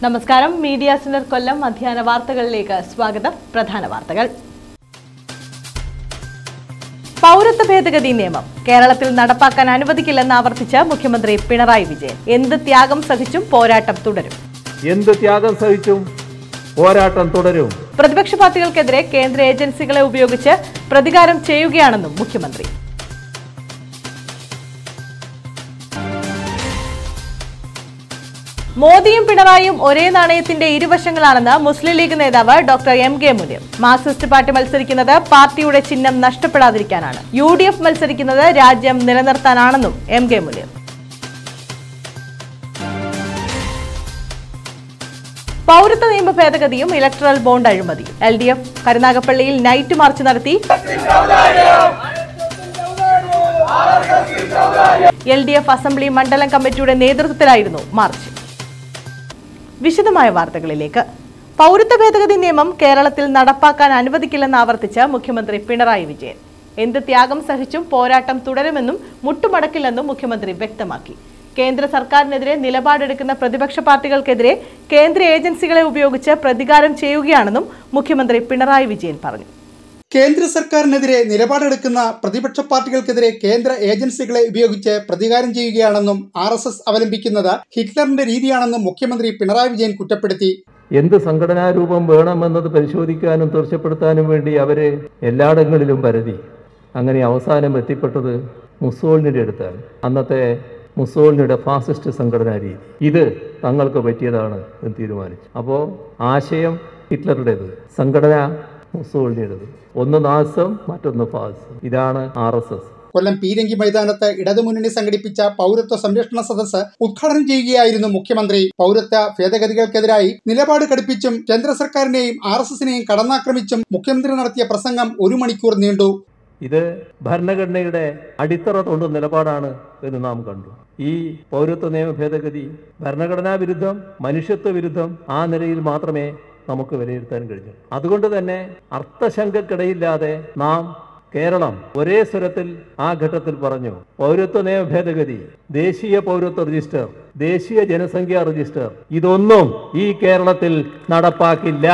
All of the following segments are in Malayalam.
നമസ്കാരം മീഡിയ സെന്റർ കൊല്ലം മധ്യാഹ്ന വാർത്തകളിലേക്ക് സ്വാഗതം പ്രധാന വാർത്തകൾ പൗരത്വ ഭേദഗതി നിയമം കേരളത്തിൽ നടപ്പാക്കാൻ അനുവദിക്കില്ലെന്ന് ആവർത്തിച്ച് മുഖ്യമന്ത്രി പിണറായി വിജയൻ എന്ത് ത്യാഗം സഹിച്ചും പോരാട്ടം തുടരും എന്ത് ത്യാഗം സഹിച്ചും പോരാട്ടം തുടരും പ്രതിപക്ഷ പാർട്ടികൾക്കെതിരെ കേന്ദ്ര ഏജൻസികളെ ഉപയോഗിച്ച് പ്രതികാരം ചെയ്യുകയാണെന്നും മുഖ്യമന്ത്രി മോദിയും പിണറായിയും ഒരേ നാണയത്തിന്റെ ഇരുവശങ്ങളാണെന്ന് മുസ്ലിം ലീഗ് നേതാവ് doctor M K Muneer Marxist party മത്സരിക്കുന്നത് പാർട്ടിയുടെ ചിഹ്നം നഷ്ടപ്പെടാതിരിക്കാനാണ് യു ഡി എഫ് മത്സരിക്കുന്നത് രാജ്യം നിലനിർത്താനാണെന്നും എം കെ മുനീർ പൗരത്വ നിയമ ഭേദഗതിയും ഇലക്ട്രൽ ബോണ്ട് അഴിമതിയും എൽ ഡി എഫ് കരുനാഗപ്പള്ളിയിൽ നൈറ്റ് മാർച്ച് നടത്തി എൽ ഡി എഫ് അസംബ്ലി മണ്ഡലം കമ്മിറ്റിയുടെ നേതൃത്വത്തിലായിരുന്നു മാർച്ച് വിശദമായ വാർത്തകളിലേക്ക് പൗരത്വ ഭേദഗതി നിയമം കേരളത്തിൽ നടപ്പാക്കാൻ അനുവദിക്കില്ലെന്ന് ആവർത്തിച്ച് മുഖ്യമന്ത്രി പിണറായി വിജയൻ എന്ത് ത്യാഗം സഹിച്ചും പോരാട്ടം തുടരുമെന്നും മുട്ടുമടക്കില്ലെന്നും മുഖ്യമന്ത്രി വ്യക്തമാക്കി കേന്ദ്ര സർക്കാരിനെതിരെ നിലപാടെടുക്കുന്ന പ്രതിപക്ഷ പാർട്ടികൾക്കെതിരെ കേന്ദ്ര ഏജൻസികളെ ഉപയോഗിച്ച് പ്രതികാരം ചെയ്യുകയാണെന്നും മുഖ്യമന്ത്രി പിണറായി വിജയൻ പറഞ്ഞു കേന്ദ്ര സർക്കാരിനെതിരെ നിലപാടെടുക്കുന്ന പ്രതിപക്ഷ പാർട്ടികൾക്കെതിരെ കേന്ദ്ര ഏജൻസികളെ ഉപയോഗിച്ച് പ്രതികാരം ചെയ്യുകയാണെന്നും ആർ എസ് എസ് അവലംബിക്കുന്നത് ഹിറ്റ്ലറിന്റെ രീതിയാണെന്നും മുഖ്യമന്ത്രി പിണറായി വിജയൻ കുറ്റപ്പെടുത്തി എന്ത് സംഘടനാ രൂപം വേണമെന്നത് പരിശോധിക്കാനും തീർച്ചപ്പെടുത്താനും വേണ്ടി അവര് എല്ലായിടങ്ങളിലും പരതി അങ്ങനെ അവസാനം എത്തിപ്പെട്ടത് മുസോളിനിയുടെ അടുത്താണ് അന്നത്തെ മുസോളിനിയുടെ ഫാസിസ്റ്റ് സംഘടനാ രീതി ഇത് തങ്ങൾക്ക് പറ്റിയതാണ് എന്ന് തീരുമാനിച്ചു അപ്പോൾ ആശയം ഹിറ്റ്ലറുടേത് സംഘടന മുസോളിനിയുടേത് ഒന്ന് നാസം മറ്റൊന്ന് ഫാസ് ഇതാണ് ആർ എസ് എസ് കൊല്ലം പീരങ്കി മൈതാനത്ത് ഇടതുമുന്നണി സംഘടിപ്പിച്ച പൗരത്വ സംരക്ഷണ സദസ്സ് ഉദ്ഘാടനം ചെയ്യുകയായിരുന്നു മുഖ്യമന്ത്രി പൗരത്വ ഭേദഗതികൾക്കെതിരായി നിലപാട് കടുപ്പിച്ചും കേന്ദ്ര സർക്കാരിനെയും ആർ എസ് എസിനെയും കടന്നാക്രമിച്ചും മുഖ്യമന്ത്രി നടത്തിയ പ്രസംഗം ഒരു മണിക്കൂർ നീണ്ടു ഇത് ഭരണഘടനയുടെ അടിത്തറ തൊണ്ട നിലപാടാണ് എന്ന് നാം കണ്ടു ഈ പൗരത്വ നിയമ ഭേദഗതി ഭരണഘടനാ വിരുദ്ധം മനുഷ്യത്വ വിരുദ്ധം ആ നിലയിൽ മാത്രമേ നമുക്ക് വിലയിരുത്താൻ കഴിഞ്ഞു അതുകൊണ്ട് തന്നെ അർത്ഥശങ്കക്കിടയില്ലാതെ നാം കേരളം ഒരേ സ്വരത്തിൽ ആ ഘട്ടത്തിൽ പറഞ്ഞു പൗരത്വ നിയമ ഭേദഗതി ദേശീയ പൗരത്വ രജിസ്റ്റർ ദേശീയ ജനസംഖ്യാ രജിസ്റ്റർ ഇതൊന്നും ഈ കേരളത്തിൽ നടപ്പാക്കില്ല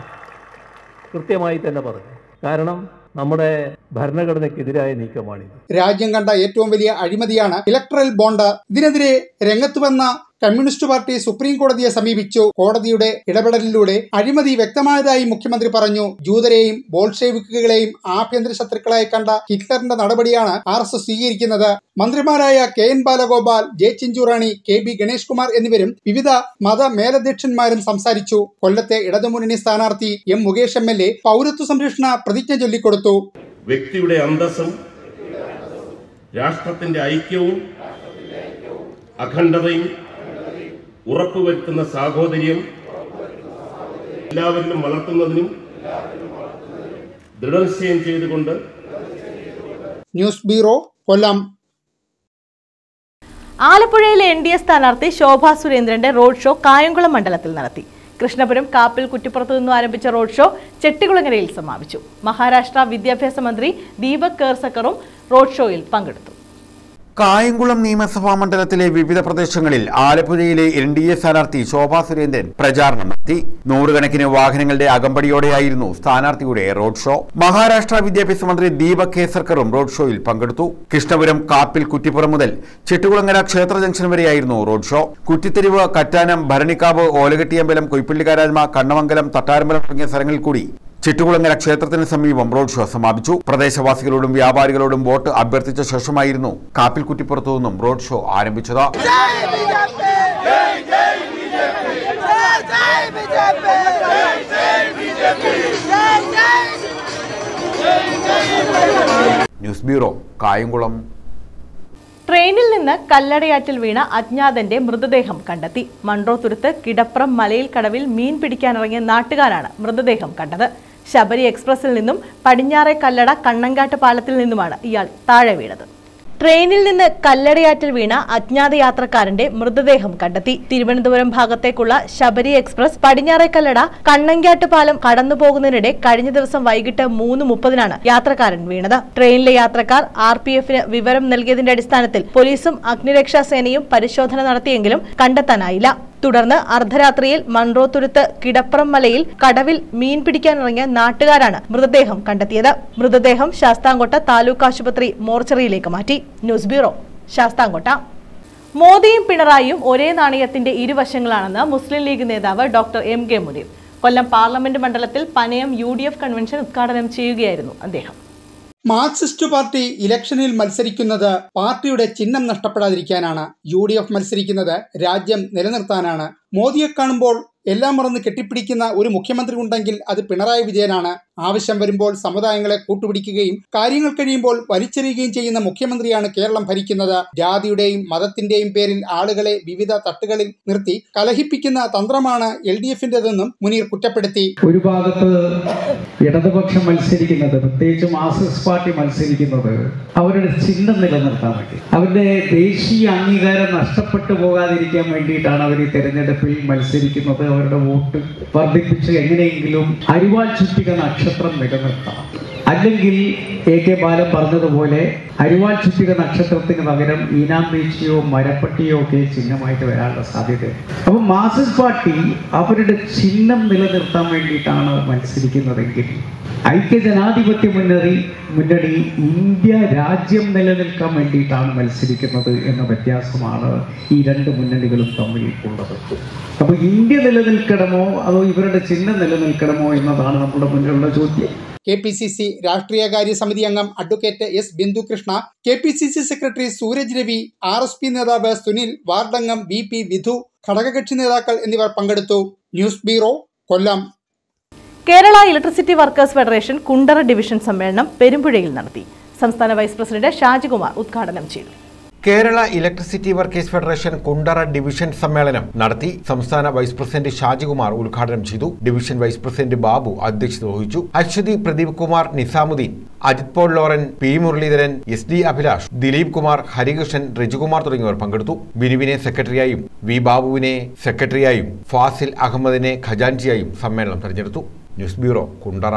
കൃത്യമായി തന്നെ പറഞ്ഞു കാരണം നമ്മുടെ ഭരണഘടനയ്ക്കെതിരായ നീക്കമാണിത് രാജ്യം കണ്ട ഏറ്റവും വലിയ അഴിമതിയാണ് ഇലക്ട്രൽ ബോണ്ട് ഇതിനെതിരെ രംഗത്ത് വന്ന കമ്മ്യൂണിസ്റ്റ് പാർട്ടി സുപ്രീം കോടതിയെ സമീപിച്ചു കോടതിയുടെ ഇടപെടലിലൂടെ അഴിമതി വ്യക്തമായതായി മുഖ്യമന്ത്രി പറഞ്ഞു ജൂതരെയും ബോൾഷെവിക്കുകളെയും ആഭ്യന്തര ശത്രുക്കളായി കണ്ട ഹിറ്റ്ലറിന്റെ നടപടിയാണ് ആർ എസ് എസ് സ്വീകരിക്കുന്നത് മന്ത്രിമാരായ K N Balagopal J Chinchurani K B Ganesh Kumar എന്നിവരും വിവിധ മത മേലധ്യക്ഷന്മാരും സംസാരിച്ചു കൊല്ലത്തെ ഇടതുമുന്നണി സ്ഥാനാർത്ഥി M Mukesh M L A പൗരത്വ സംരക്ഷണ പ്രതിജ്ഞ ചൊല്ലിക്കൊടുത്തു വ്യക്തിയുടെ അന്തസ്സും രാഷ്ട്രത്തിന്റെ ഐക്യവും അഖണ്ഡതയും ഉറപ്പുവരുത്തുന്ന സാഹോദര്യം എല്ലാവരിലും വളർത്തുന്നതിനും ദൃഢനിശ്ചയം ചെയ്തുകൊണ്ട് ന്യൂസ് ബ്യൂറോ കൊല്ലം ആലപ്പുഴയിലെ എൻ ഡി എ സ്ഥാനാർത്ഥി ശോഭാ സുരേന്ദ്രന്റെ റോഡ് ഷോ കായംകുളം മണ്ഡലത്തിൽ നടത്തി കൃഷ്ണപുരം കാപ്പിൽ കുറ്റിപ്പുറത്തു നിന്നും ആരംഭിച്ച റോഡ് ഷോ ചെട്ടികുളങ്ങരയിൽ സമാപിച്ചു മഹാരാഷ്ട്ര വിദ്യാഭ്യാസ മന്ത്രി ദീപക് കേർസക്കറും റോഡ് ഷോയിൽ പങ്കെടുത്തു കായംകുളം നിയമസഭാ മണ്ഡലത്തിലെ വിവിധ പ്രദേശങ്ങളിൽ ആലപ്പുഴയിലെ എൻ ഡി എ സ്ഥാനാർത്ഥി ശോഭാ സുരേന്ദ്രൻ പ്രചാരണം നടത്തി നൂറുകണക്കിന് വാഹനങ്ങളുടെ അകമ്പടിയോടെയായിരുന്നു സ്ഥാനാർത്ഥിയുടെ റോഡ് ഷോ മഹാരാഷ്ട്ര വിദ്യാഭ്യാസ മന്ത്രി ദീപക് കേസർക്കറും റോഡ് ഷോയിൽ പങ്കെടുത്തു കൃഷ്ണപുരം കാപ്പിൽ കുറ്റിപ്പുറം മുതൽ ചെട്ടുകുളങ്ങര ക്ഷേത്ര ജംഗ്ഷൻ വരെയായിരുന്നു റോഡ് ഷോ കുറ്റിത്തെരുവ് കറ്റാനം ഭരണിക്കാവ് ഓലകെട്ടിയമ്പലം കൊയ്പ്പള്ളിക്കാരായ്മ കണ്ണമംഗലം തട്ടാരമ്പലം തുടങ്ങിയ സ്ഥലങ്ങളിൽ കൂടി ചിട്ടുകുളങ്ങര ക്ഷേത്രത്തിന് സമീപം റോഡ് ഷോ സമാപിച്ചു പ്രദേശവാസികളോടും വ്യാപാരികളോടും വോട്ട് അഭ്യർത്ഥിച്ച ശേഷമായിരുന്നു കാപ്പിൽ കുറ്റിപ്പുറത്തു നിന്നും റോഡ് ഷോ ആരംഭിച്ചത് ന്യൂസ് ബ്യൂറോ കായംകുളം ട്രെയിനിൽ നിന്ന് കല്ലടയാറ്റിൽ വീണ അജ്ഞാതന്റെ മൃതദേഹം കണ്ടെത്തി മൺട്രോത്തുരുത്ത് കിടപ്രം മലയിൽ കടവിൽ മീൻ പിടിക്കാനിറങ്ങിയ നാട്ടുകാരാണ് മൃതദേഹം കണ്ടത് ശബരി എക്സ്പ്രസിൽ നിന്നും പടിഞ്ഞാറെ കല്ലട കണ്ണങ്കാട്ട് പാലത്തിൽ നിന്നുമാണ് ഇയാൾ താഴെ വീണത് ട്രെയിനിൽ നിന്ന് കല്ലടയാറ്റിൽ വീണ അജ്ഞാത യാത്രക്കാരന്റെ മൃതദേഹം കണ്ടെത്തി തിരുവനന്തപുരം ഭാഗത്തേക്കുള്ള ശബരി എക്സ്പ്രസ് പടിഞ്ഞാറേക്കല്ലട കണ്ണങ്കാട്ട് പാലം കടന്നു പോകുന്നതിനിടെ കഴിഞ്ഞ ദിവസം വൈകിട്ട് മൂന്ന് മുപ്പതിനാണ് യാത്രക്കാരൻ വീണത് ട്രെയിനിലെ യാത്രക്കാർ ആർ പി എഫിന് വിവരം നൽകിയതിന്റെ അടിസ്ഥാനത്തിൽ പോലീസും അഗ്നിരക്ഷാ സേനയും പരിശോധന നടത്തിയെങ്കിലും കണ്ടെത്താനായില്ല തുടർന്ന് അർദ്ധരാത്രിയിൽ മൺറോത്തുരുത്ത് കിടപ്രം മലയിൽ കടവിൽ മീൻ പിടിക്കാനിറങ്ങിയ നാട്ടുകാരാണ് മൃതദേഹം കണ്ടെത്തിയത് മൃതദേഹം ശാസ്താംകോട്ട താലൂക്ക് ആശുപത്രി മോർച്ചറിയിലേക്ക് മാറ്റി ന്യൂസ് ബ്യൂറോ ശാസ്താംകോട്ട മോദിയും പിണറായിയും ഒരേ നാണയത്തിന്റെ ഇരുവശങ്ങളാണെന്ന് മുസ്ലിം ലീഗ് നേതാവ് doctor M K Muneer Kollam parliament മണ്ഡലത്തിൽ Panayam U D F convention ഉദ്ഘാടനം ചെയ്യുകയായിരുന്നു അദ്ദേഹം മാർക്സിസ്റ്റ് പാർട്ടി ഇലക്ഷനിൽ മത്സരിക്കുന്നത് പാർട്ടിയുടെ ചിഹ്നം നഷ്ടപ്പെടാതിരിക്കാനാണ് യു ഡി എഫ് മത്സരിക്കുന്നത് രാജ്യം നിലനിർത്താനാണ് മോദിയെ കാണുമ്പോൾ എല്ലാം മറന്ന് കെട്ടിപ്പിടിക്കുന്ന ഒരു മുഖ്യമന്ത്രി ഉണ്ടെങ്കിൽ അത് പിണറായി വിജയനാണ് ആവശ്യം വരുമ്പോൾ സമുദായങ്ങളെ കൂട്ടുപിടിക്കുകയും കാര്യങ്ങൾ കഴിയുമ്പോൾ വലിച്ചെറിയുകയും ചെയ്യുന്ന മുഖ്യമന്ത്രിയാണ് കേരളം ഭരിക്കുന്നത് ജാതിയുടെയും മതത്തിന്റെയും പേരിൽ ആളുകളെ വിവിധ തട്ടുകളിൽ നിർത്തി കലഹിപ്പിക്കുന്ന തന്ത്രമാണ് എൽ ഡി എഫിന്റേതെന്നും മുനീർ കുറ്റപ്പെടുത്തി ഒരു ഭാഗത്ത് ഇടതുപക്ഷം മത്സരിക്കുന്നത് പ്രത്യേകിച്ച് മാർക്സിസ്റ്റ് പാർട്ടി മത്സരിക്കുന്നത് അവരുടെ ചിഹ്നം നിലനിർത്താൻ വേണ്ടി അവരുടെ ദേശീയ അംഗീകാരം നഷ്ടപ്പെട്ടു പോകാതിരിക്കാൻ വേണ്ടിയിട്ടാണ് അവർ ഈ തെരഞ്ഞെടുപ്പിൽ മത്സരിക്കുന്നത് അവരുടെ വോട്ട് വർദ്ധിപ്പിച്ച് എങ്ങനെയെങ്കിലും അരിവാൾ ചുറ്റിക നക്ഷത്രം നിലനിർത്തണം അല്ലെങ്കിൽ എ കെ ബാലൻ പറഞ്ഞതുപോലെ അരിവാൾ ചുറ്റിക നക്ഷത്രത്തിന് പകരം ഈനാമ്പീച്ചിയോ മരപ്പട്ടിയോ ഒക്കെ ചിഹ്നമായിട്ട് വരാനുള്ള സാധ്യതയുണ്ട് അപ്പം മാർക്സിസ്റ്റ് പാർട്ടി അവരുടെ ചിഹ്നം നിലനിർത്താൻ വേണ്ടിയിട്ടാണ് മത്സരിക്കുന്നതെങ്കിൽ ഐക്യജനാധിപത്യ മുന്നണി മുന്നണി ഇന്ത്യ രാജ്യം നിലനിൽക്കാൻ വേണ്ടിയിട്ടാണ് മത്സരിക്കുന്നത് എന്ന വ്യത്യാസമാണ് ഈ രണ്ട് മുന്നണികളും തമ്മിൽ ഉള്ളത് അപ്പോൾ ഇന്ത്യ നിലനിൽക്കണമോ അതോ ഇവരുടെ ചിഹ്നം നിലനിൽക്കണമോ എന്നതാണ് നമ്മുടെ മുന്നിലുള്ള ചോദ്യം കെ പി സി സി രാഷ്ട്രീയകാര്യ സമിതി അംഗം advocate S Bindu Krishna K P C C secretary Sooraj Ravi R S P നേതാവ് സുനിൽ വാർഡംഗം ബി പി വിധു ഘടകകക്ഷി നേതാക്കൾ എന്നിവർ പങ്കെടുത്തു news bureau Kollam Kerala electricity workers federation Kundara division സമ്മേളനം പെരുമ്പുഴയിൽ നടത്തി സംസ്ഥാന വൈസ് പ്രസിഡന്റ് ഷാജികുമാർ ഉദ്ഘാടനം ചെയ്തു Kerala electricity workers federation Kundara division സമ്മേളനം നടത്തി സംസ്ഥാന വൈസ് പ്രസിഡന്റ് ഷാജികുമാർ ഉദ്ഘാടനം ചെയ്തു ഡിവിഷൻ വൈസ് പ്രസിഡന്റ് ബാബു അധ്യക്ഷത വഹിച്ചു Aswathi Pradeep Kumar Nizamuddin Ajith Paul Loren P Muraleedharan S D Abhilash Dileep Kumar Harikrishnan Rijukumar തുടങ്ങിയവർ പങ്കെടുത്തു ബിനുവിനെ സെക്രട്ടറിയായും വി ബാബുവിനെ സെക്രട്ടറിയായും ഫാസിൽ അഹമ്മദിനെ ഖജാൻജിയായും സമ്മേളനം തെരഞ്ഞെടുത്തു news bureau Kundara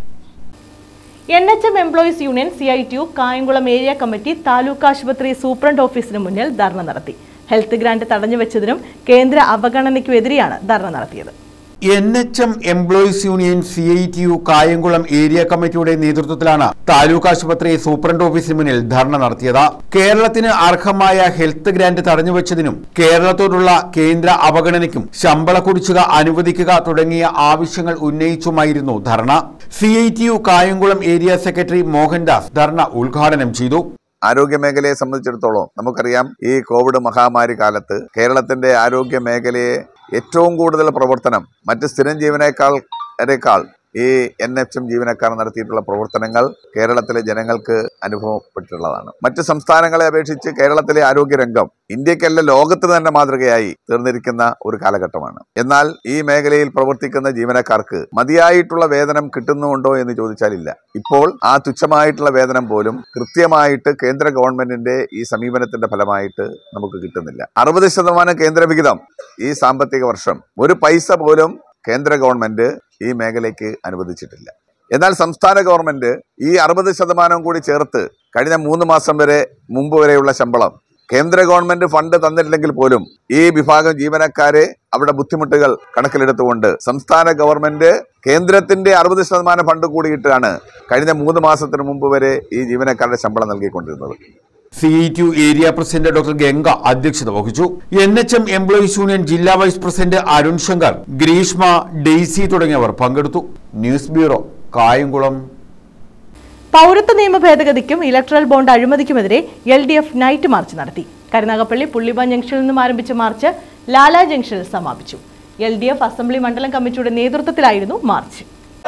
N H M employees union C I T U Kayamkulam area committee taluk ആശുപത്രി സൂപ്രണ്ട് ഓഫീസിന് മുന്നിൽ ധർണ നടത്തി ഹെൽത്ത് ഗ്രാന്റ് തടഞ്ഞുവെച്ചതിനും കേന്ദ്ര അവഗണനയ്ക്കുമെതിരെയാണ് ധർണ നടത്തിയത് N H M employees union C I T U Kayamkulam area കമ്മിറ്റിയുടെ നേതൃത്വത്തിലാണ് താലൂക്ക് ആശുപത്രി സൂപ്രണ്ട് ഓഫീസിന് മുന്നിൽ ധർണ നടത്തിയത് കേരളത്തിന് അർഹമായ ഹെൽത്ത് ഗ്രാന്റ് തടഞ്ഞുവെച്ചതിനും കേരളത്തോടുള്ള കേന്ദ്ര അവഗണനയ്ക്കും ശമ്പള കുടിശ്ശിക അനുവദിക്കുക തുടങ്ങിയ ആവശ്യങ്ങൾ ഉന്നയിച്ചുമായിരുന്നു dharna C I T U Kayamkulam area secretary Mohandas dharna ഉദ്ഘാടനം ചെയ്തു ആരോഗ്യ മേഖലയെ സംബന്ധിച്ചിടത്തോളം നമുക്കറിയാം ഈ കോവിഡ് മഹാമാരി കാലത്ത് കേരളത്തിന്റെ ആരോഗ്യ മേഖലയെ ഏറ്റവും കൂടുതൽ പ്രവർത്തനം മറ്റ് സ്ഥിരം ജീവനക്കാൾ ഈ എൻ എച്ച് എം ജീവനക്കാർ നടത്തിയിട്ടുള്ള പ്രവർത്തനങ്ങൾ കേരളത്തിലെ ജനങ്ങൾക്ക് അനുഭവപ്പെട്ടിട്ടുള്ളതാണ് മറ്റ് സംസ്ഥാനങ്ങളെ അപേക്ഷിച്ച് കേരളത്തിലെ ആരോഗ്യരംഗം ഇന്ത്യക്കല്ല ലോകത്തിന് തന്നെ മാതൃകയായി തീർന്നിരിക്കുന്ന ഒരു കാലഘട്ടമാണ് എന്നാൽ ഈ മേഖലയിൽ പ്രവർത്തിക്കുന്ന ജീവനക്കാർക്ക് മതിയായിട്ടുള്ള വേതനം കിട്ടുന്നുണ്ടോ എന്ന് ചോദിച്ചാലില്ല ഇപ്പോൾ ആ തുച്ഛമായിട്ടുള്ള വേതനം പോലും കൃത്യമായിട്ട് കേന്ദ്ര ഗവൺമെന്റിന്റെ ഈ സമീപനത്തിന്റെ ഫലമായിട്ട് നമുക്ക് കിട്ടുന്നില്ല അറുപത് ശതമാനം കേന്ദ്രവിഹിതം ഈ സാമ്പത്തിക വർഷം ഒരു പൈസ പോലും കേന്ദ്ര ഗവൺമെന്റ് ഈ മേഖലയ്ക്ക് അനുവദിച്ചിട്ടില്ല എന്നാൽ സംസ്ഥാന ഗവൺമെന്റ് ഈ അറുപത് ശതമാനം കൂടി ചേർത്ത് കഴിഞ്ഞ മൂന്ന് മാസം വരെ മുമ്പ് വരെയുള്ള ശമ്പളം കേന്ദ്ര ഗവൺമെന്റ് ഫണ്ട് തന്നിട്ടില്ലെങ്കിൽ പോലും ഈ വിഭാഗം ജീവനക്കാരെ അവരുടെ ബുദ്ധിമുട്ടുകൾ കണക്കിലെടുത്തുകൊണ്ട് സംസ്ഥാന ഗവൺമെന്റ് കേന്ദ്രത്തിന്റെ അറുപത് ശതമാനം ഫണ്ട് കൂടിയിട്ടാണ് കഴിഞ്ഞ മൂന്ന് മാസത്തിന് മുമ്പ് വരെ ഈ ജീവനക്കാരുടെ ശമ്പളം നൽകിക്കൊണ്ടിരുന്നത് C I T U area president doctor Ganga അധ്യക്ഷത വഹിച്ചു N H M employees union ജില്ലാ vice president Arun Shankar Greeshma Daisy തുടങ്ങിയവർ പങ്കെടുത്തു ന്യൂസ് ബ്യൂറോ കായംകുളം പൗരത്വ നിയമ ഭേദഗതിക്കും ഇലക്ട്രൽ ബോണ്ട് അഴിമതിക്കുമെതിരെ L D F night march നടത്തി കരുനാഗപ്പള്ളി പുള്ളിബാൻ ജംഗ്ഷനിൽ നിന്നും ആരംഭിച്ച മാർച്ച് ലാല ജംഗ്ഷനിൽ സമാപിച്ചു എൽ ഡി എഫ് അസംബ്ലി മണ്ഡലം കമ്മിറ്റിയുടെ നേതൃത്വത്തിലായിരുന്നു മാർച്ച്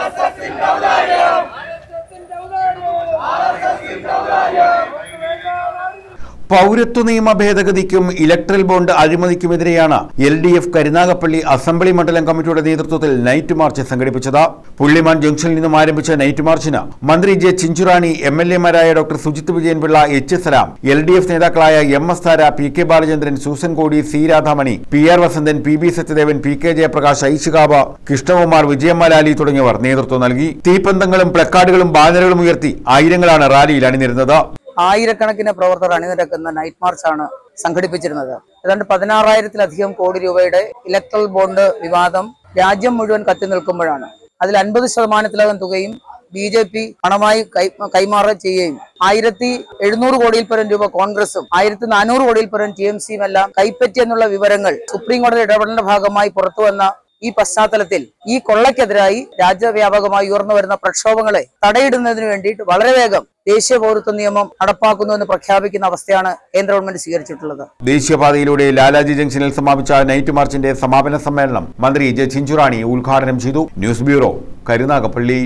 പൗരത്വ നിയമ ഭേദഗതിക്കും ഇലക്ട്രൽ ബോണ്ട് അഴിമതിക്കുമെതിരെയാണ് L D F Karunagappally assembly മണ്ഡലം കമ്മിറ്റിയുടെ നേതൃത്വത്തിൽ നൈറ്റ് മാർച്ച് സംഘടിപ്പിച്ചത് പുള്ളിമാൻ ജംഗ്ഷനിൽ നിന്നും ആരംഭിച്ച നൈറ്റ് മാർച്ചിന് മന്ത്രി ജെ ചിഞ്ചുറാണി എം എൽ എമാരായ doctor Sujith Vijayanpillai H Salam L D F നേതാക്കളായ M S Thara P K Balachandran Susan Kodi C Radhamani P R Vasanthan P B Sathyadevan P K Jayaprakash ഐശുകാബ കൃഷ്ണകുമാർ വിജയമ്മലാലി തുടങ്ങിയവർ നേതൃത്വം നൽകി തീപ്പന്തങ്ങളും പ്ലക്കാർഡുകളും ബാനറുകളും ഉയർത്തി ആയിരങ്ങളാണ് റാലിയിൽ അണിനിരുന്നത് ആയിരക്കണക്കിന് പ്രവർത്തകർ അണിനിരക്കുന്ന നൈറ്റ് മാർച്ചാണ് സംഘടിപ്പിച്ചിരുന്നത് ഏതാണ്ട് പതിനാറായിരത്തിലധികം കോടി രൂപയുടെ ഇലക്ട്രൽ ബോണ്ട് വിവാദം രാജ്യം മുഴുവൻ കത്തി നിൽക്കുമ്പോഴാണ് അതിൽ അൻപത് ശതമാനത്തിലകം തുകയും ബി ജെ പി പണമായി കൈ കൈമാറുക ചെയ്യുകയും ആയിരത്തി എഴുന്നൂറ് കോടിയിൽ പരം രൂപ കോൺഗ്രസും ആയിരത്തി നാനൂറ് കോടിയിൽ പരം ടി എം സിയും എല്ലാം കൈപ്പറ്റി എന്നുള്ള വിവരങ്ങൾ സുപ്രീം കോടതി ഇടപെടലിന്റെ ഭാഗമായി പുറത്തു വന്ന ഈ പശ്ചാത്തലത്തിൽ ഈ കൊള്ളയ്ക്കെതിരായി രാജ്യവ്യാപകമായി ഉയർന്നു വരുന്ന പ്രക്ഷോഭങ്ങളെ തടയിടുന്നതിന് വേണ്ടിയിട്ട് വളരെ വേഗം ദേശീയ പൗരത്വ നിയമം നടപ്പാക്കുന്നുവെന്ന് പ്രഖ്യാപിക്കുന്ന അവസ്ഥയാണ് കേന്ദ്ര ഗവൺമെന്റ് സ്വീകരിച്ചിട്ടുള്ളത് ദേശീയപാതയിലൂടെ ലാലാജി ജംഗ്ഷനിൽ സമാപിച്ച നൈറ്റ് മാർച്ചിന്റെ സമാപന സമ്മേളനം മന്ത്രി ജെ ചിഞ്ചുറാണി ഉദ്ഘാടനം ചെയ്തു ന്യൂസ് ബ്യൂറോ കരുനാഗപ്പള്ളി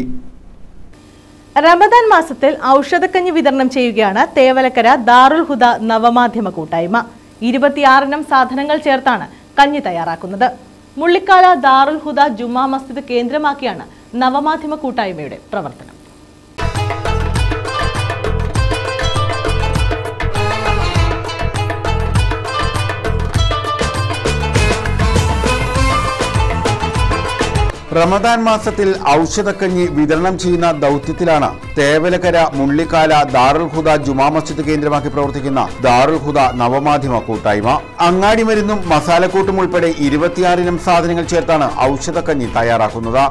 റമദാൻ മാസത്തിൽ ഔഷധക്കഞ്ഞി വിതരണം ചെയ്യുകയാണ് തേവലക്കര ദാറുൽ ഹുദ നവമാധ്യമ കൂട്ടായ്മ ഇരുപത്തിയാറിനം സാധനങ്ങൾ ചേർത്താണ് കഞ്ഞി തയ്യാറാക്കുന്നത് മുള്ളിക്കാല ദാറുൽ ഹുദ ജുമാ മസ്ജിദ് കേന്ദ്രമാക്കിയാണ് നവമാധ്യമ കൂട്ടായ്മയുടെ പ്രവർത്തനം റമദാൻ മാസത്തിൽ ഔഷധക്കഞ്ഞി വിതരണം ചെയ്യുന്ന ദൗത്യത്തിലാണ് തേവലക്കര മുള്ളിക്കാല ദാറുൽ ഹുദ ജുമാ മസ്ജിദ് കേന്ദ്രമാക്കി പ്രവർത്തിക്കുന്ന ദാറുൽ ഹുദ നവമാധ്യമ കൂട്ടായ്മ അങ്ങാടി മരുന്നും മസാലക്കൂട്ടും ഉൾപ്പെടെ ഇരുപത്തിയാറിനം സാധനങ്ങൾ ചേർത്താണ് ഔഷധക്കഞ്ഞി തയ്യാറാക്കുന്നത്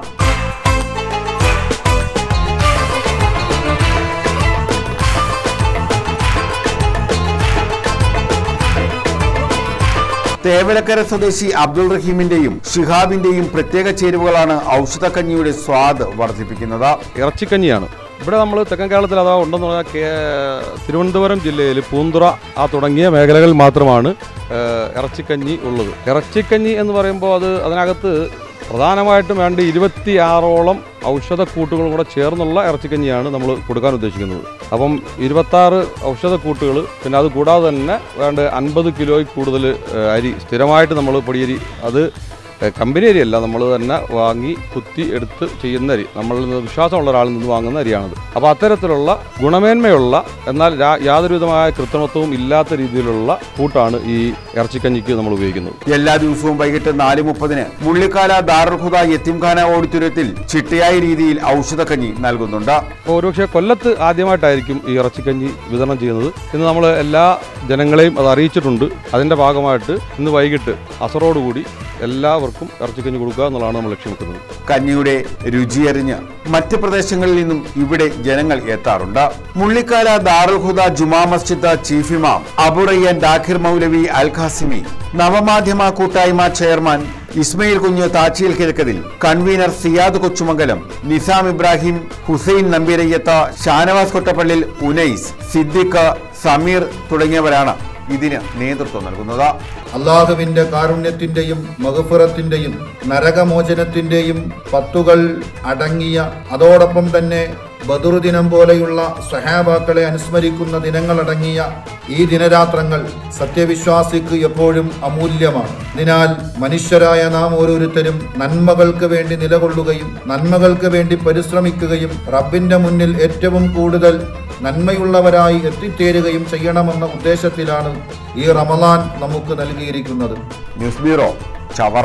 തേവലക്കര സ്വദേശി അബ്ദുൾ റഹീമിന്റെയും ഷിഹാബിന്റെയും പ്രത്യേക ചേരുവകളാണ് ഔഷധക്കഞ്ഞിയുടെ സ്വാദ് വർദ്ധിപ്പിക്കുന്നത് ഇറച്ചിക്കഞ്ഞിയാണ് ഇവിടെ നമ്മൾ തെക്കൻ കേരളത്തിൽ അതാ ഉണ്ടെന്ന് പറഞ്ഞാൽ കേ തിരുവനന്തപുരം ജില്ലയിൽ പൂന്തുറ ആ തുടങ്ങിയ മേഖലകളിൽ മാത്രമാണ് ഏഹ്, ഇറച്ചിക്കഞ്ഞി ഉള്ളത് ഇറച്ചിക്കഞ്ഞി എന്ന് പറയുമ്പോൾ അത് അതിനകത്ത് പ്രധാനമായിട്ടും വേണ്ട ഇരുപത്തിയാറോളം ഔഷധക്കൂട്ടുകളും കൂടെ ചേർന്നുള്ള ഇറച്ചിക്കഞ്ഞിയാണ് നമ്മൾ കൊടുക്കാൻ ഉദ്ദേശിക്കുന്നത് അപ്പം ഇരുപത്താറ് ഔഷധക്കൂട്ടുകൾ പിന്നെ അത് കൂടാതെ തന്നെ വേണ്ട അൻപത് കിലോയിൽ കൂടുതൽ ഏഹ്, അരി സ്ഥിരമായിട്ട് നമ്മൾ പൊടിയരി അത് ഏഹ് കമ്പനി അരിയല്ല നമ്മൾ തന്നെ വാങ്ങി കുത്തി എടുത്ത് ചെയ്യുന്ന അരി നമ്മളിൽ നിന്ന് വിശ്വാസമുള്ള ഒരാളിൽ നിന്ന് വാങ്ങുന്ന അരിയാണത് അപ്പോൾ അത്തരത്തിലുള്ള ഗുണമേന്മയുള്ള എന്നാൽ രാ- യാതൊരു വിധമായ കൃത്രിമത്വവും ഇല്ലാത്ത രീതിയിലുള്ള കൂട്ടാണ് ഈ ഇറച്ചിക്കഞ്ഞിക്ക് നമ്മൾ ഉപയോഗിക്കുന്നത് എല്ലാ ദിവസവും വൈകിട്ട് നാല് മുപ്പതിന് മുള്ളിക്കാല ദാറുൽ ഹുദ യത്തീംഖാന ഓഡിറ്റോറിയത്തിൽ ചിട്ടയായ രീതിയിൽ ഔഷധക്കഞ്ഞി നൽകുന്നുണ്ട് അപ്പോൾ ഒരുപക്ഷെ കൊല്ലത്ത് ആദ്യമായിട്ടായിരിക്കും ഈ ഇറച്ചിക്കഞ്ഞി വിതരണം ചെയ്യുന്നത് ഇന്ന് നമ്മൾ എല്ലാ ജനങ്ങളെയും അത് അറിയിച്ചിട്ടുണ്ട് അതിൻ്റെ ഭാഗമായിട്ട് ഇന്ന് വൈകിട്ട് അസറോടുകൂടി എല്ലാവർക്കും ഇറച്ചിക്കഞ്ഞി കൊടുക്കുക എന്നുള്ളതാണ് നമ്മൾ ലക്ഷ്യം വെക്കുന്നത് കഞ്ഞിയുടെ രുചിയറിഞ്ഞ് മറ്റ് പ്രദേശങ്ങളിൽ നിന്നും ഇവിടെ ജനങ്ങൾ എത്താറുണ്ട് മുള്ളിക്കാല ദാറുൽ ഹുദ ജുമാ മസ്ജിദ് ചീഫ് ഇമാം അബുറയ്യൻ ദാഖിർ മൗലവി അൽ ഖാസിമി നവമാധ്യമ കൂട്ടായ്മ ചെയർമാൻ ഇസ്മയിൽ കുഞ്ഞ് താച്ചിയിൽ കിഴക്കതിൽ കൺവീനർ സിയാദ് കൊച്ചുമംഗലം നിസാം ഇബ്രാഹിം ഹുസൈൻ നമ്പീരയ്യത്ത ഷാനവാസ് കൊട്ടപ്പള്ളിൽ ഉനൈസ് സിദ്ദിഖ് സമീർ തുടങ്ങിയവരാണ് ഇതിന് നേതൃത്വം നൽകുന്നത് അള്ളാഹുവിന്റെ കാരുണ്യത്തിന്റെയും മഹഫുറത്തിന്റെയും നരകമോചനത്തിന്റെയും പത്തുകൾ അടങ്ങിയ അതോടൊപ്പം തന്നെ ബദുർ ദിനം പോലെയുള്ള സഹാബാക്കളെ അനുസ്മരിക്കുന്ന ദിനങ്ങളടങ്ങിയ ഈ ദിനരാത്രങ്ങൾ സത്യവിശ്വാസിക്ക് എപ്പോഴും അമൂല്യമാണ് അതിനാൽ മനുഷ്യരായ നാം ഓരോരുത്തരും നന്മകൾക്ക് വേണ്ടി നിലകൊള്ളുകയും നന്മകൾക്ക് വേണ്ടി പരിശ്രമിക്കുകയും റബ്ബിന്റെ മുന്നിൽ ഏറ്റവും കൂടുതൽ നന്മയുള്ളവരായി എത്തിച്ചേരുകയും ചെയ്യണമെന്ന ഉദ്ദേശത്തിലാണ് ഈ റമദാൻ നമുക്ക് നൽകിയിരിക്കുന്നത് ന്യൂസ് ബ്യൂറോ ചവറ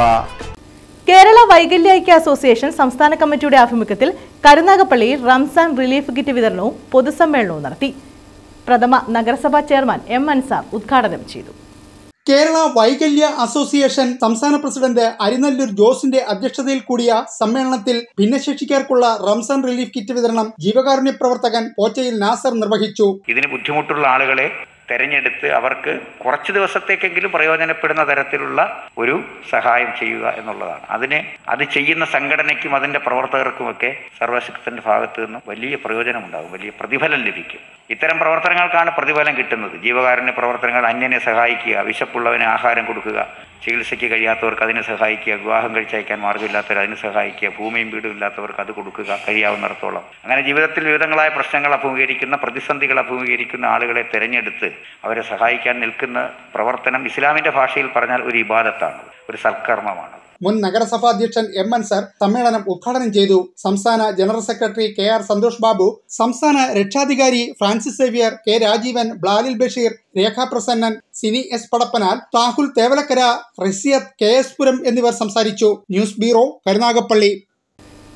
കേരള വൈകല്യ അസോസിയേഷൻ സംസ്ഥാന കമ്മിറ്റിയുടെ ആഭിമുഖ്യത്തിൽ കരുനാഗപ്പള്ളിയിൽ റംസാൻ റിലീഫ് കിറ്റ് വിതരണവും പൊതുസമ്മേളനവും നടത്തി പ്രഥമ നഗരസഭാ ചെയർമാൻ എം അൻസാർ ഉദ്ഘാടനം ചെയ്തു കേരള വൈകല്യ അസോസിയേഷൻ സംസ്ഥാന പ്രസിഡന്റ് അരിനല്ലൂർ ജോസിന്റെ അധ്യക്ഷതയിൽ കൂടിയ സമ്മേളനത്തിൽ ഭിന്നശേഷിക്കാർക്കുള്ള റംസാൻ റിലീഫ് കിറ്റ് വിതരണം ജീവകാരുണ്യ പ്രവർത്തകൻ പോച്ചയിൽ നാസർ നിർവഹിച്ചു ഇതിന് ബുദ്ധിമുട്ടുള്ള ആളുകളെ തെരഞ്ഞെടുത്ത് അവർക്ക് കുറച്ച് ദിവസത്തേക്കെങ്കിലും പ്രയോജനപ്പെടുന്ന തരത്തിലുള്ള ഒരു സഹായം ചെയ്യുക എന്നുള്ളതാണ് അതിന് അത് ചെയ്യുന്ന സംഘടനയ്ക്കും അതിൻ്റെ പ്രവർത്തകർക്കുമൊക്കെ സർവശക്തന്റെ ഭാഗത്തു നിന്നും വലിയ പ്രയോജനമുണ്ടാകും വലിയ പ്രതിഫലം ലഭിക്കും ഇത്തരം പ്രവർത്തനങ്ങൾക്കാണ് പ്രതിഫലം കിട്ടുന്നത് ജീവകാരുണ്യ പ്രവർത്തനങ്ങൾ അന്യനെ സഹായിക്കുക വിശപ്പുള്ളവന് ആഹാരം കൊടുക്കുക ചികിത്സയ്ക്ക് കഴിയാത്തവർക്ക് അതിനെ സഹായിക്കുക വിവാഹം കഴിച്ചയക്കാൻ മാർഗ്ഗമില്ലാത്തവർ അതിന് സഹായിക്കുക ഭൂമിയും വീടും ഇല്ലാത്തവർക്ക് അത് കൊടുക്കുക കഴിയാവുന്നിടത്തോളം അങ്ങനെ ജീവിതത്തിൽ വിവിധങ്ങളായ പ്രശ്നങ്ങൾ അഭിമുഖീകരിക്കുന്ന പ്രതിസന്ധികൾ അഭിമുഖീകരിക്കുന്ന ആളുകളെ തിരഞ്ഞെടുത്ത് അവരെ സഹായിക്കാൻ നിൽക്കുന്ന പ്രവർത്തനം ഇസ്ലാമിന്റെ ഭാഷയിൽ പറഞ്ഞാൽ ഒരു ഇബാദത്താണ് ഒരു സൽക്കർമ്മമാണ് മുൻ നഗരസഭാ അധ്യക്ഷൻ എം അൻസർ സമ്മേളനം ഉദ്ഘാടനം ചെയ്തു സംസ്ഥാന general secretary K R Santhosh Babu സംസ്ഥാന രക്ഷാധികാരി ഫ്രാൻസിസ് സേവ്യർ കെ രാജീവൻ ബ്ലാലിൽ Basheer Rekha Prasannan Sini S Padappanal Thahul Thevalakkara Rasiyath K S Puram എന്നിവർ സംസാരിച്ചു ന്യൂസ് ബ്യൂറോ കരുനാഗപ്പള്ളി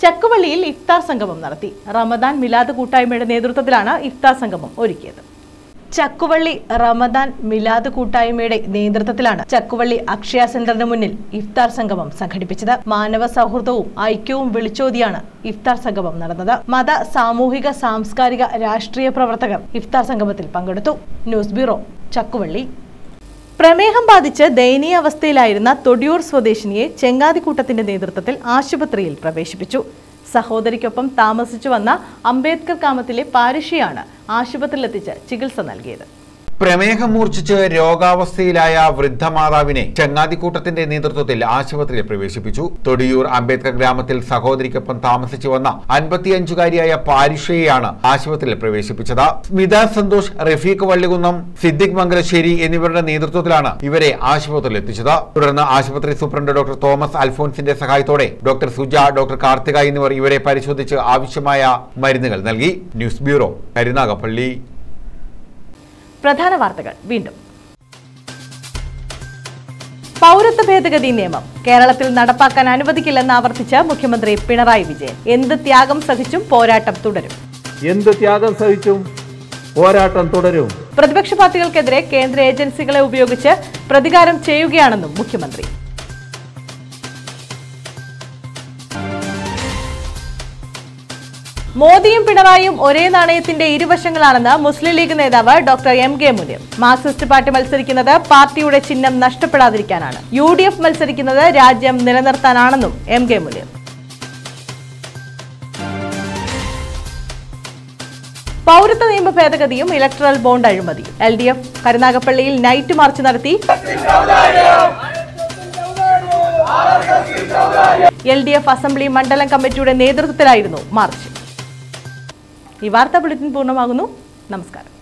ചക്കുവള്ളിയിൽ ഇഫ്താർ സംഗമം നടത്തി റമദാൻ മിലാദ് കൂട്ടായ്മയുടെ നേതൃത്വത്തിലാണ് ഇഫ്താർ സംഗമം ഒരുക്കിയത് ചക്കുവള്ളി റമദാൻ മിലാദ് കൂട്ടായ്മയുടെ നേതൃത്വത്തിലാണ് ചക്കുവള്ളി അക്ഷയ സെന്ററിന് മുന്നിൽ ഇഫ്താർ സംഗമം സംഘടിപ്പിച്ചത് മാനവ സൗഹൃദവും ഐക്യവും വിളിച്ചോതിയാണ് ഇഫ്താർ സംഗമം നടന്നത് മത സാമൂഹിക സാംസ്കാരിക രാഷ്ട്രീയ പ്രവർത്തകർ ഇഫ്താർ സംഗമത്തിൽ പങ്കെടുത്തു ന്യൂസ് ബ്യൂറോ ചക്കുവള്ളി പ്രമേഹം ബാധിച്ച് ദയനീയ അവസ്ഥയിലായിരുന്ന തൊടിയൂർ സ്വദേശിനിയെ ചെങ്ങാതിക്കൂട്ടത്തിന്റെ നേതൃത്വത്തിൽ ആശുപത്രിയിൽ പ്രവേശിപ്പിച്ചു സഹോദരിക്കൊപ്പം താമസിച്ചു വന്ന അംബേദ്കർ കാമത്തിലെ പാരിഷിയാണ് ആശുപത്രിയിലെത്തിച്ച് ചികിത്സ നൽകിയത് പ്രമേഹം മൂർച്ഛിച്ച് രോഗാവസ്ഥയിലായ വൃദ്ധമാതാവിനെ ചങ്ങാതിക്കൂട്ടത്തിന്റെ നേതൃത്വത്തിൽ ആശുപത്രിയിൽ പ്രവേശിപ്പിച്ചു തൊടിയൂർ അംബേദ്കർ ഗ്രാമത്തിൽ സഹോദരിക്കൊപ്പം താമസിച്ചു വന്ന അൻപത്തിയഞ്ചുകാരിയായ പാരിഷയെയാണ് ആശുപത്രിയിൽ പ്രവേശിപ്പിച്ചത് സ്മിത സന്തോഷ് റഫീഖ് വള്ളികുന്നം സിദ്ദിഖ് മംഗലശ്ശേരി എന്നിവരുടെ നേതൃത്വത്തിലാണ് ഇവരെ ആശുപത്രിയിൽ എത്തിച്ചത് തുടർന്ന് ആശുപത്രി സൂപ്രണ്ട് ഡോക്ടർ തോമസ് അൽഫോൻസിന്റെ സഹായത്തോടെ ഡോക്ടർ സുജ ഡോക്ടർ കാർത്തിക എന്നിവർ ഇവരെ പരിശോധിച്ച് ആവശ്യമായ മരുന്നുകൾ നൽകി ന്യൂസ് ബ്യൂറോ കരുനാഗപ്പള്ളി പ്രധാന വാർത്തകൾ വീണ്ടും പൗരത്വ ഭേദഗതി നിയമം കേരളത്തിൽ നടപ്പാക്കാൻ അനുവദിക്കില്ലെന്ന് ആവർത്തിച്ച് മുഖ്യമന്ത്രി പിണറായി വിജയൻ എന്ത് ത്യാഗം സഹിച്ചും പോരാട്ടം തുടരും എന്ത് ത്യാഗം സഹിച്ചും പോരാട്ടം തുടരും പ്രതിപക്ഷ പാർട്ടികൾക്കെതിരെ കേന്ദ്ര ഏജൻസികളെ ഉപയോഗിച്ച് പ്രതികാരം ചെയ്യുകയാണെന്നും മുഖ്യമന്ത്രി മോദിയും പിണറായിയും ഒരേ നാണയത്തിന്റെ ഇരുവശങ്ങളാണെന്ന് മുസ്ലിം ലീഗ് നേതാവ് doctor M K Muneer Marxist party മത്സരിക്കുന്നത് പാർട്ടിയുടെ ചിഹ്നം നഷ്ടപ്പെടാതിരിക്കാനാണ് യു ഡി എഫ് മത്സരിക്കുന്നത് രാജ്യം നിലനിർത്താനാണെന്നും എം കെ മുനീർ പൗരത്വ നിയമ ഭേദഗതിയും ഇലക്ട്രൽ ബോണ്ട് അഴിമതിയും എൽ ഡി എഫ് കരുനാഗപ്പള്ളിയിൽ നൈറ്റ് മാർച്ച് നടത്തി എൽ ഡി എഫ് അസംബ്ലി മണ്ഡലം കമ്മിറ്റിയുടെ നേതൃത്വത്തിലായിരുന്നു മാർച്ച് ഈ വാർത്താ ബുള്ളറ്റിൻ പൂർണ്ണമാകുന്നു നമസ്കാരം